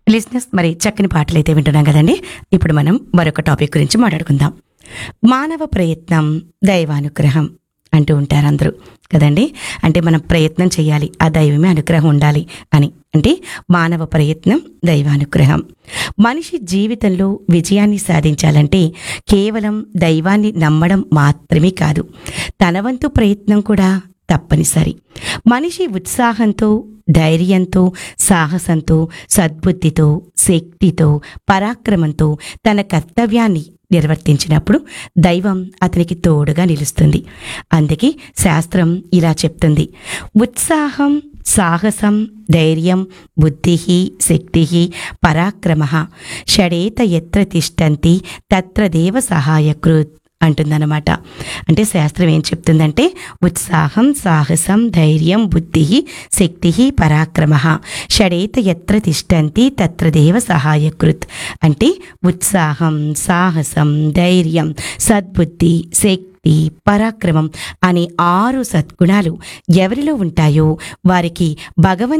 లిజినెస్ మరి చక్కని పాటలు అయితే వింటున్నాం కదండి ఇప్పుడు మనం మరొక టాపిక్ గురించి మాట్లాడుకుందాం మానవ ప్రయత్నం దైవానుగ్రహం అంటూ ఉంటారు అందరూ కదండి అంటే మనం ప్రయత్నం చేయాలి ఆ దైవమే అనుగ్రహం ఉండాలి అని అంటే మానవ ప్రయత్నం దైవానుగ్రహం మనిషి జీవితంలో విజయాన్ని సాధించాలంటే కేవలం దైవాన్ని నమ్మడం మాత్రమే కాదు తన వంతు ప్రయత్నం కూడా తప్పనిసరి మనిషి ఉత్సాహంతో ధైర్యంతో సాహసంతో సద్బుద్ధితో శక్తితో పరాక్రమంతో తన కర్తవ్యాన్ని నిర్వర్తించినప్పుడు దైవం అతనికి తోడుగా నిలుస్తుంది అందుకే శాస్త్రం ఇలా చెప్తుంది ఉత్సాహం సాహసం ధైర్యం బుద్ధి శక్తి పరాక్రమ షడేత ఎత్ర తిష్టంతి తత్ర దేవ సహాయకృత్ అంటుందన్నమాట అంటే శాస్త్రం ఏం చెప్తుందంటే ఉత్సాహం సాహసం ధైర్యం బుద్ధి శక్తి పరాక్రమ షడేత ఎత్ర తిష్టంతి తత్ర దేవ సహాయకృత్ అంటే ఉత్సాహం సాహసం ధైర్యం సద్బుద్ధి శక్తి పరాక్రమం అనే ఆరు సద్గుణాలు ఎవరిలో ఉంటాయో వారికి భగవంతు